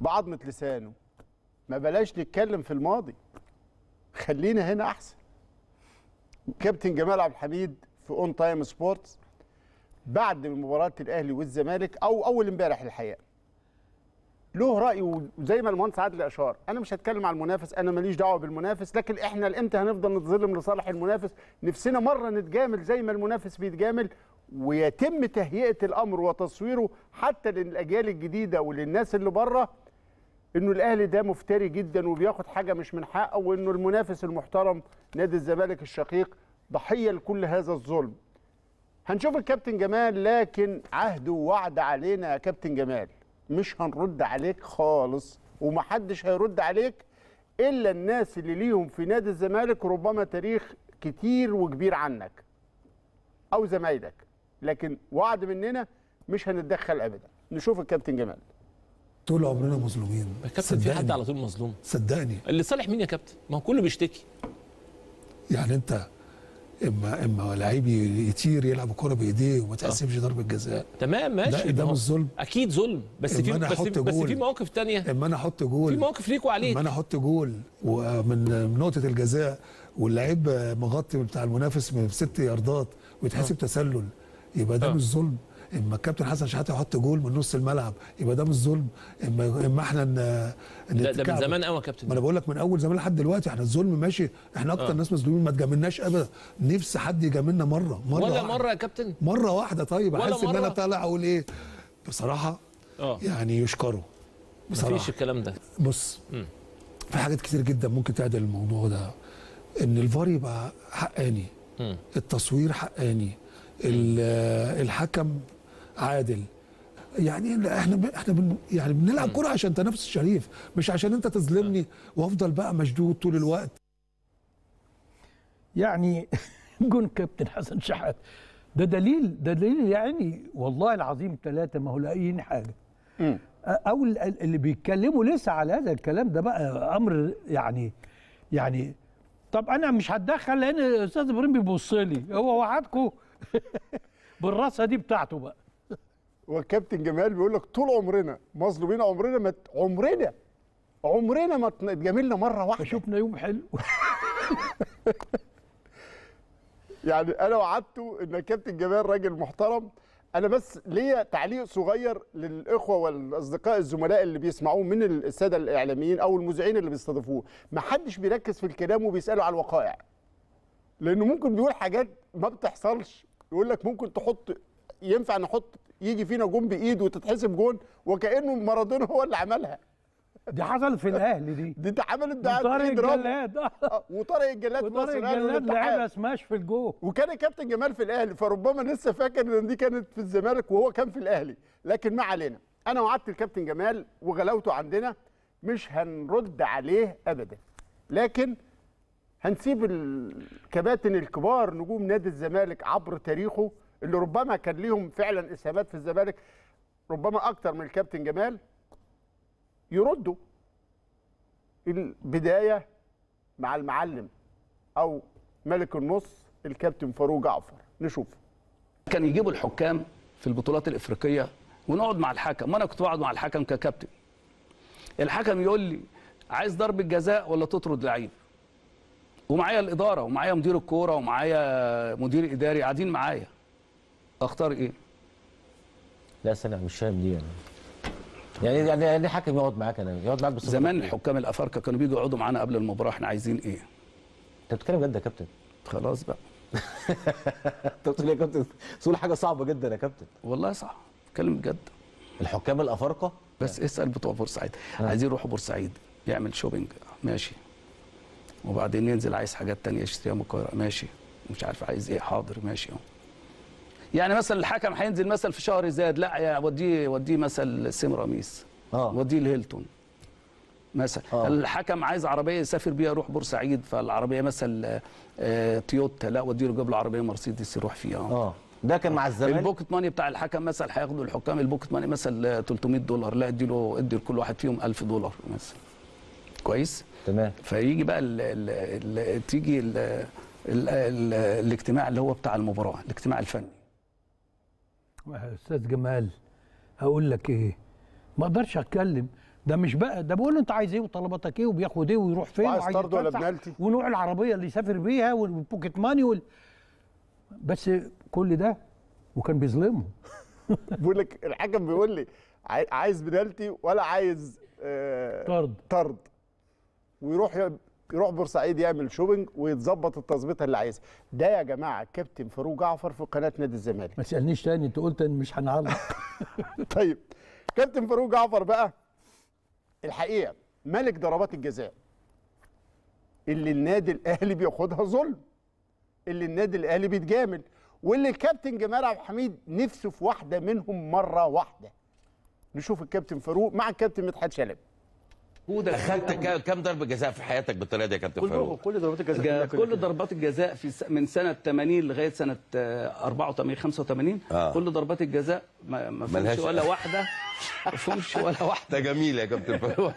بعضمة لسانه ما بلاش نتكلم في الماضي خلينا هنا احسن كابتن جمال عبد الحميد في اون تايم سبورتس بعد مباراه الاهلي والزمالك او اول امبارح الحقيقه له راي وزي ما المهندس عادل اشار انا مش هتكلم على المنافس انا ماليش دعوه بالمنافس لكن احنا لامتى هنفضل نتظلم لصالح المنافس نفسنا مره نتجامل زي ما المنافس بيتجامل ويتم تهيئه الامر وتصويره حتى للاجيال الجديده وللناس اللي بره انه الاهلي ده مفتري جدا وبياخد حاجه مش من حقه وانه المنافس المحترم نادي الزمالك الشقيق ضحيه لكل هذا الظلم هنشوف الكابتن جمال لكن عهد ووعد علينا يا كابتن جمال مش هنرد عليك خالص ومحدش هيرد عليك الا الناس اللي ليهم في نادي الزمالك ربما تاريخ كتير وكبير عنك او زمايلك لكن وعد مننا مش هنتدخل ابدا نشوف الكابتن جمال طول عمرنا مظلومين يا كابتن في حد صدقني. على طول مظلوم صدقني اللي صالح مين يا كابتن ما هو كله بيشتكي يعني انت اما اما لعيب يطير يلعب الكوره بايديه وما تحسبش ضربه جزاء تمام ماشي ده- ده ما هو مش ظلم؟ اكيد ظلم بس إما في أنا بس, أحط بس جول. في مواقف تانية اما انا احط جول في مواقف ليك وعليك اما انا احط جول ومن من نقطه الجزاء واللعيب مغطي بتاع المنافس من ست ياردات ويتحسب تسلل يبقى ده آه. مش ظلم اما الكابتن حسن شحاته يحط جول من نص الملعب يبقى ده مش ظلم اما اما احنا ن... ده, ده من نتكعبل. زمان قوي يا كابتن ما انا بقول لك من اول زمان لحد دلوقتي احنا الظلم ماشي احنا اكتر آه. ناس مظلومين ما تجاملناش ابدا نفسي حد يجاملنا مره مره ولا واحدة. مره يا كابتن مره واحده طيب ولا احس ان انا مرة؟ طالع اقول ايه بصراحه اه يعني يشكروا مفيش بصراحه الكلام ده بص مم. في حاجات كتير جدا ممكن تعدل الموضوع ده ان الفار يبقى حقاني مم. التصوير حقاني ال- الحكم عادل يعني احنا ب... احنا بن... يعني بنلعب كوره عشان تنافس شريف مش عشان انت تظلمني وافضل بقى مشدود طول الوقت يعني جون كابتن حسن شحات ده دليل ده دليل يعني والله العظيم ثلاثة ما هو لاقيين حاجة مم. أو ال- ال- اللي بيتكلموا لسه على هذا الكلام ده بقى أمر يعني يعني طب أنا مش هتدخل لأن الأستاذ إبراهيم بيبص لي هو وعدكم بالراسة دي بتاعته بقى والكابتن جمال بيقول لك طول عمرنا مظلومين عمرنا ما ت- عمرنا عمرنا ما تجاملنا مره واحده فشوفنا يوم حلو يعني انا وعدته ان كابتن جمال راجل محترم انا بس ليا تعليق صغير للاخوه والاصدقاء الزملاء اللي بيسمعوه من الساده الاعلاميين او المذيعين اللي بيستضيفوه ما حدش بيركز في الكلام وبيساله على الوقائع لانه ممكن بيقول حاجات ما بتحصلش يقول لك ممكن تحط ينفع نحط يجي فينا جون بايد وتتحسب جون وكانه مارادونا هو اللي عملها دي حصل في الأهلي دي دي اتعملت ده طارق إيد رب. الجلاد آه. آه، وطارق الجلاد في وطارق مصر الأهلي الجلاد والاتحاد. لعبها سماش في الجو وكان الكابتن جمال في الاهلي فربما لسه فاكر ان دي كانت في الزمالك وهو كان في الاهلي لكن ما علينا انا وعدت الكابتن جمال وغلاوته عندنا مش هنرد عليه ابدا لكن هنسيب الكباتن الكبار نجوم نادي الزمالك عبر تاريخه اللي ربما كان ليهم فعلا اسهامات في الزمالك ربما اكتر من الكابتن جمال يردوا البدايه مع المعلم او ملك النص الكابتن فاروق جعفر نشوف كان يجيبوا الحكام في البطولات الافريقيه ونقعد مع الحكم وانا كنت بقعد مع الحكم ككابتن الحكم يقول لي عايز ضربه جزاء ولا تطرد لعيب ومعايا الاداره ومعايا مدير الكوره ومعايا مدير اداري قاعدين معايا اختار ايه لا استنى مش فاهم دي يعني يعني يعني يعني حكم يقعد معاك انا يقعد معاك بصفه زمان شخصية. الحكام الافارقه كانوا بيجوا يقعدوا معانا قبل المباراه احنا عايزين ايه انت بتتكلم جد يا كابتن خلاص بقى انت بتقول إيه يا كابتن تقول حاجه صعبه جدا يا كابتن والله صح اتكلم بجد الحكام الافارقه بس اسال بتوع بورسعيد عايزين يروحوا بورسعيد يعمل شوبينج ماشي وبعدين ينزل عايز حاجات تانية يشتريها من القاهره ماشي مش عارف عايز ايه حاضر ماشي اهو يعني مثلا الحكم هينزل مثلا في شهر زاد لا يا وديه وديه مثلا سيمراميس اه وديه الهيلتون مثلا آه. الحكم عايز عربيه يسافر بيها يروح بورسعيد فالعربيه مثلا آه، تويوتا لا وديه يجيب له عربيه مرسيدس يروح فيها اه ده كان مع الزمالك البوكت ماني بتاع الحكم مثلا هياخدوا الحكام البوكت ماني مثلا 300 دولار لا ادي له ادي لكل واحد فيهم 1000 دولار مثلا كويس تمام فيجي بقى ال ال ال تيجي ال ال ال الاجتماع اللي هو بتاع المباراه الاجتماع الفني استاذ جمال هقول لك ايه ما اقدرش اتكلم ده مش بقى ده بيقول له انت عايز ايه وطلباتك ايه وبياخد ايه ويروح فين وعايز طرد ولا يتفسح بنالتي؟ ونوع العربيه اللي يسافر بيها والبوكيت ماني وال... بس كل ده وكان بيظلمهم بيقول لك الحكم بيقول لي عاي- عايز بنالتي ولا عايز آه طرد طرد ويروح ي- يروح بورسعيد يعمل شوبينج ويتظبط التظبيطه اللي عايزها ده يا جماعه كابتن فاروق جعفر في قناه نادي الزمالك ما تسالنيش تاني انت قلت ان مش هنعلق طيب كابتن فاروق جعفر بقى الحقيقه ملك ضربات الجزاء اللي النادي الاهلي بياخدها ظلم اللي النادي الاهلي بيتجامل واللي الكابتن جمال عبد الحميد نفسه في واحده منهم مره واحده نشوف الكابتن فاروق مع الكابتن مدحت شلبي اخدت كا- كام ضربه جزاء في حياتك بالطريقه دي يا كابتن فاروق؟ كل ضربات الجزاء كل ضربات الجزاء في س- من سنه 80 لغايه سنه آه، 84 85 آه. كل ضربات الجزاء ما ما فيهمش ملهاش- ولا واحده ما فيهمش ولا واحده ده جميل يا كابتن فاروق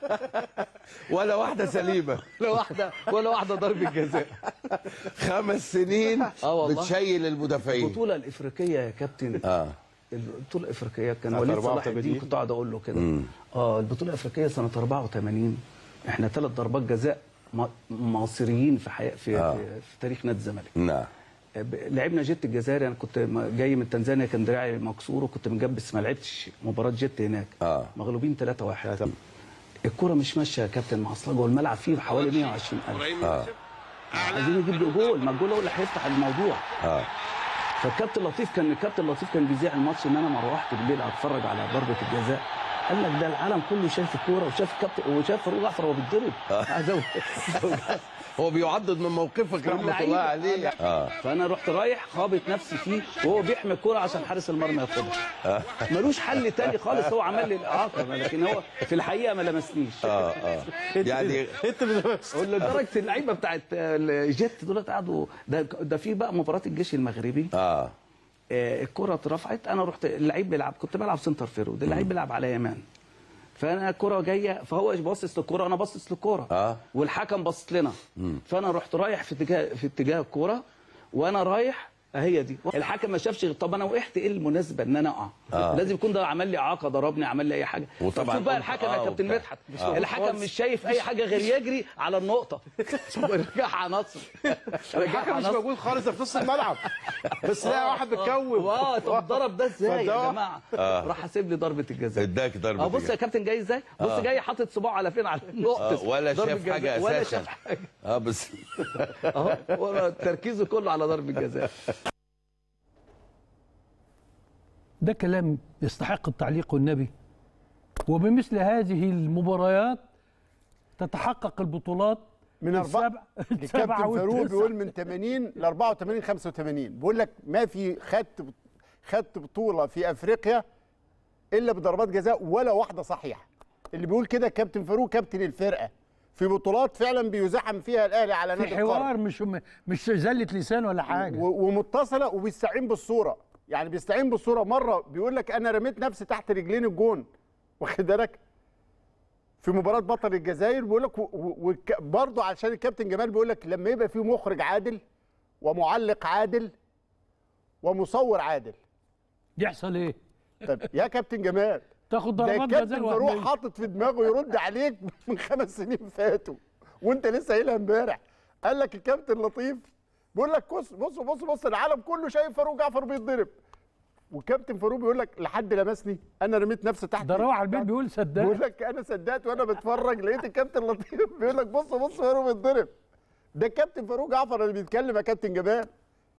ولا واحده سليمه ولا واحده ولا واحده ضربه جزاء خمس سنين آه والله. بتشيل المدافعين البطوله الافريقيه يا كابتن اه البطوله الافريقيه كان سنة وليد صلاح 84. الدين كنت قاعد اقول له كده اه البطوله الافريقيه سنه 84 احنا ثلاث ضربات جزاء م- مصريين في حي... في, آه. في, في تاريخ نادي الزمالك نعم ب- لعبنا جيت الجزائري انا كنت م- جاي من تنزانيا كان دراعي مكسور وكنت مجبس ما لعبتش مباراه جيت هناك آه. مغلوبين 3 1 الكره مش ماشيه يا كابتن مع اصلا جوه الملعب فيه حوالي 120000 اه عايزين نجيب جول ما الجول هو اللي هيفتح الموضوع اه فالكابتن لطيف كان الكابتن لطيف كان بيذيع الماتش ان انا ما روحت بالليل اتفرج على ضربه الجزاء قال لك ده العالم كله شايف الكوره وشاف الكابتن وشاف فاروق جعفر وهو بيتضرب عايز أقول- هو بيعضد من موقفك رحمه لعيب. الله عليه اه فانا رحت رايح خابط نفسي فيه وهو بيحمي الكوره عشان حارس المرمى ياخدها ملوش حل تاني خالص هو عمل لي الاعاقه لكن هو في الحقيقه ما لمسنيش اه اه يعني لدرجه اللعيبه بتاعت الجيت دول قعدوا ده ده في بقى مباراه الجيش المغربي اه آه، الكره اترفعت انا رحت اللعيب بيلعب كنت بلعب سنتر فيرود اللعيب بيلعب على يمان فانا الكره جايه فهو باصص للكره انا باصص للكره آه. والحكم باصص لنا فانا رحت رايح في اتجاه في اتجاه الكره وانا رايح هي دي الحكم ما شافش غير- طب انا وقعت ايه المناسبه ان انا اقع آه. لازم يكون ده عمل لي اعاقه ضربني عمل لي اي حاجه وطبعاً شوف بقى قلت الحكم آه يا كابتن وبتاع. مدحت آه. الحكم مش شايف اي حاجه غير يجري على النقطه رجعها نصر رجعها مش نصر موجود خالص في نص الملعب بس لا واحد بتكوم اه طب ضرب ده ازاي فده- يا جماعه راح حاسب لي ضربه الجزاء اداك ضربه اه بص يا جزاء. كابتن جاي ازاي بص جاي حاطط صباعه على فين على النقطه آه، ولا ضربة شاف حاجه جزاء، ولا اساسا شاف حاجه اه بس اهو هو تركيزه كله على ضربه الجزاء ده كلام يستحق التعليق والنبي وبمثل هذه المباريات تتحقق البطولات من أربعة السبع الكابتن السبعة فاروق والتسعة. بيقول من 80 ل 84 85 بيقول لك ما في خدت خدت بطوله في افريقيا الا بضربات جزاء ولا واحده صحيحه اللي بيقول كده كابتن فاروق كابتن الفرقه في بطولات فعلا بيزاحم فيها الاهلي على في نادي القرن حوار مش مش زلة لسان ولا حاجة و- ومتصله وبيستعين بالصوره يعني بيستعين بالصوره مره بيقول لك انا رميت نفسي تحت رجلين الجون واخد بالك في مباراه بطل الجزائر بيقول لك برضه عشان الكابتن جمال بيقول لك لما يبقى في مخرج عادل ومعلق عادل ومصور عادل يحصل ايه؟ طب يا كابتن جمال تاخد ده ضربات الكابتن جزاء فاروق وهمية. حاطط في دماغه يرد عليك من خمس سنين فاتوا وانت لسه قايلها امبارح قال لك الكابتن لطيف بيقول لك بص بص بص بص العالم كله شايف فاروق جعفر بيتضرب والكابتن فاروق بيقول لك لحد لمسني انا رميت نفسي تحت ده روح على البيت بيقول صدق بيقول لك انا صدقت وانا بتفرج لقيت الكابتن لطيف بيقول لك بص بص فاروق بيتضرب ده الكابتن فاروق جعفر اللي بيتكلم يا كابتن جمال